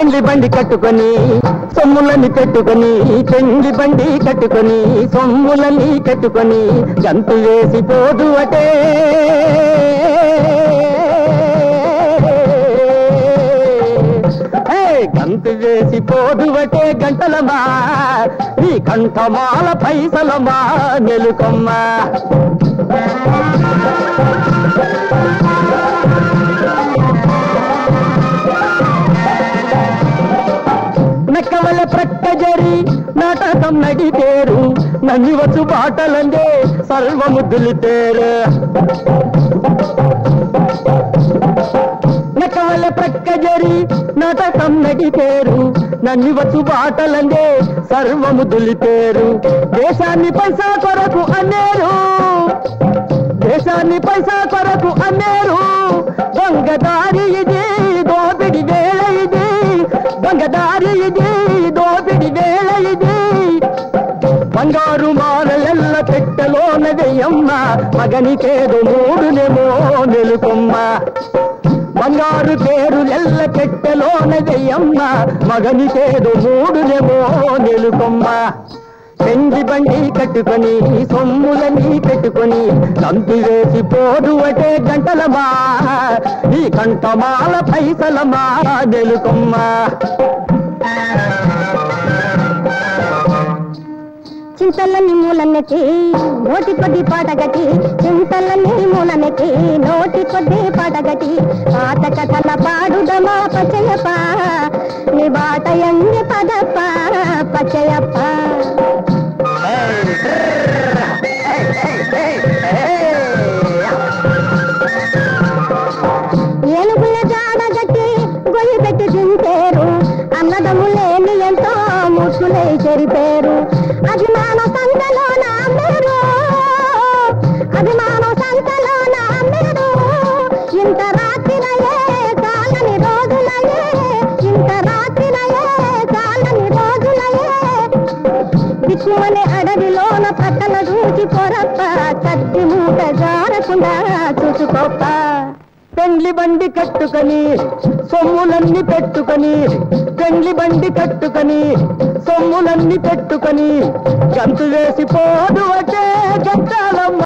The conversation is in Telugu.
పెండ్లి బండి కట్టుకొని సొమ్ములని పెట్టుకొని పెండ్లి బండి కట్టుకొని సొమ్ములని కట్టుకొని గంతు వేసి పోదు అటే హే, గంతు వేసి పోదువటే గంటలమా నీ కంఠమాల పైసలమా మెలుకమ్మా నక్కవల ప్రక్క జరి నాటకం నడితేరు నన్నివచ్చు బాటలందే సర్వము దులితేరు నక్కవల ప్రక్క జరి నాటకం నడితేరు నన్నివచ్చు బాటలందే సర్వము దులితేరు దేశాన్ని పైసా కొరకు అన్నేరు దేశాన్ని పైసా కొరకు అన్నేరు దొంగదారి ఇది దోపిడి వేళ ఇది దొంగదారి ఇది దోపిడి వేళ ఇది బంగారు మాలెల్ల పెట్టెలోన వెయ్యమ్మ మగనికేదో మూడునేమో నిలుకొమ్మ బంగారు పేరులెల్ల పెట్టెలోన వెయ్యమ్మ మగనికేదో మూడునేమో నిలుకొమ్మ పెండి బండి కట్టుకొని సొమ్ములని పెట్టుకొని తంతు వేసి పోదు అటే గంటలమా ఈ కంఠమాల పైసలమా నెలుకొమ్మా చింతలని మూలన్నెక్కి నోటి కొద్ది పాటగటి చింతలని మూలన్నెక్కి నోటి కొద్ది పాటగటి పాత కథల పాడుదమా పచ్చయప్ప నీ బాట ఎంగి పదప్ప పచ్చయప్ప ఏనుగుల జాడగట్టి గొయ్యి పెట్టి దింపేరు అన్నదమ్ములేని ఎంతో ముసులై చెరిపేరు అభిమాన సంతలో నామేరు అభిమాన సంతలో నామేరు ఇంత రాత్రినయే కాలని రోజులయే ఇంత రాత్రినయే కాలని రోజులయే దిక్కుమనే అడవిలోన పక్కన దూచి పొరప్ప కత్తి మూట జారకుండా చూసుకోప్ప పెండ్లి బండి కట్టుకొని సొమ్ములన్నీ పెట్టుకొని పెండ్లి బండి కట్టుకొని సొమ్ములన్నీ పెట్టుకొని గంతు వేసి పోదు అటే గంటాలమ్మ